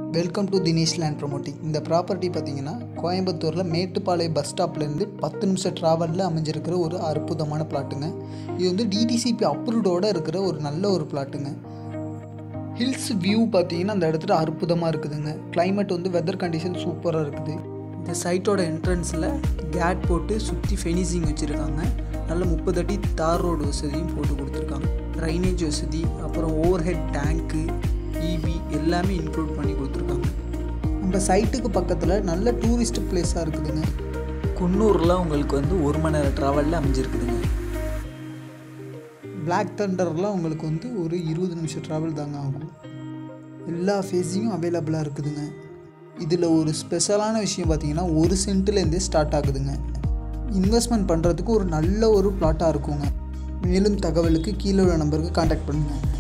welcome to Dinesh land promoting இந்த property பார்த்தீங்கன்னா கோயம்புத்தூரில் மேட்டுப்பாளையம் பஸ் ஸ்டாப்லேருந்து பத்து நிமிஷம் ட்ராவலில் அமைஞ்சிருக்கிற ஒரு அற்புதமான பிளாட்டுங்க இது வந்து டிடிசிபி அப்ரூவ்டோடு இருக்கிற ஒரு நல்ல ஒரு பிளாட்டுங்க ஹில்ஸ் வியூ பார்த்தீங்கன்னா அந்த இடத்துல அற்புதமாக இருக்குதுங்க climate வந்து வெதர் கண்டிஷன் சூப்பராக இருக்குது இந்த சைட்டோட என்ட்ரன்ஸில் கேட் போட்டு சுற்றி ஃபெனிசிங் வச்சுருக்காங்க நல்ல முப்பது அடி தார் ரோடு வசதியும் போட்டு கொடுத்துருக்காங்க ட்ரைனேஜ் வசதி அப்புறம் ஓவர் ஹெட் டேங்க்கு இபி எல்லாமே இன்க்ளூட் பண்ணி கொடுத்துருக்காங்க நம்ம சைட்டுக்கு பக்கத்தில் நல்ல டூரிஸ்ட் பிளேஸாக இருக்குதுங்க குன்னூரில் உங்களுக்கு வந்து ஒரு மணி நேரம் ட்ராவலில் அமைஞ்சிருக்குதுங்க Black தண்டர்லாம் உங்களுக்கு வந்து ஒரு இருபது நிமிஷம் ட்ராவல் தாங்க ஆகும் எல்லா ஃபேஸிங்கும் அவைலபிளாக இருக்குதுங்க இதில் ஒரு ஸ்பெஷலான விஷயம் பார்த்தீங்கன்னா ஒரு சென்ட்லேருந்தே ஸ்டார்ட் ஆகுதுங்க இன்வெஸ்ட்மெண்ட் பண்ணுறதுக்கு ஒரு நல்ல ஒரு பிளாட்டாக இருக்குங்க மேலும் தகவலுக்கு கீழே உள்ள நம்பருக்கு காண்டாக்ட் பண்ணுங்கள்